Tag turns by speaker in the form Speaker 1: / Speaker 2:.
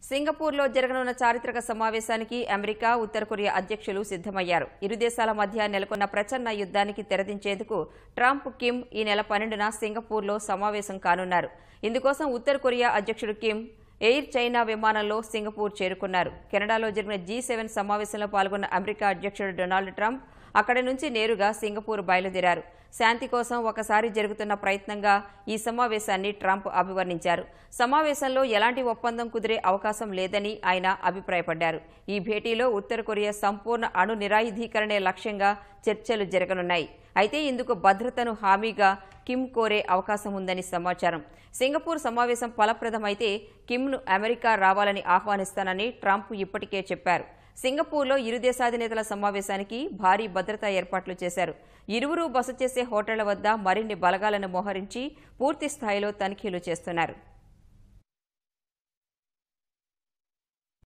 Speaker 1: సింగపూర్లో జరగనున్న చారిత్రక సమావేశానికి అమెరికా ఉత్తర కొరియా అధ్యక్షులు సిద్దమయ్యారు ఇరు దేశాల మధ్య నెలకొన్న ప్రచన్న యుద్ధానికి తెరదించేందుకు ట్రంప్ కిమ్ ఈ నెల పన్నెండున సింగపూర్లో సమావేశం కానున్నారు ఇందుకోసం ఉత్తర కొరియా అధ్యక్షుడు కిమ్ ఎయిర్ చైనా విమానంలో సింగపూర్ చేరుకున్నారు కెనడాలో జరిగిన జీ సెవెన్ సమావేశంలో పాల్గొన్న అమెరికా అధ్యక్షుడు డొనాల్డ్ ట్రంప్ అక్కడి నుంచి నేరుగా సింగపూర్ బయలుదేరారు శాంతి కోసం ఒకసారి జరుగుతున్న ప్రయత్నంగా ఈ సమావేశాన్ని ట్రంప్ అభివర్ణించారు సమావేశంలో ఎలాంటి ఒప్పందం కుదిరే అవకాశం లేదని ఆయన అభిప్రాయపడ్డారు ఈ భేటీలో ఉత్తర కొరియా సంపూర్ణ అణు నిరాయుధీకరణే లక్ష్యంగా చర్చలు జరగనున్నాయి అయితే ఇందుకు భద్రతను హామీగా కిమ్ కోరే అవకాశం ఉందని సమాచారం సింగపూర్ సమావేశం ఫలప్రదమైతే కిమ్ను అమెరికా రావాలని ఆహ్వానిస్తానని ట్రంప్ ఇప్పటికే చెప్పారు సింగపూర్లో ఇరు దేశాధినేతల సమావేశానికి భారీ భద్రతా ఏర్పాట్లు చేశారు ఇరువురు బస చేసే హోటళ్ల వద్ద మరిన్ని బలగాలను మోహరించి పూర్తి స్థాయిలో తనిఖీలు చేస్తున్నారు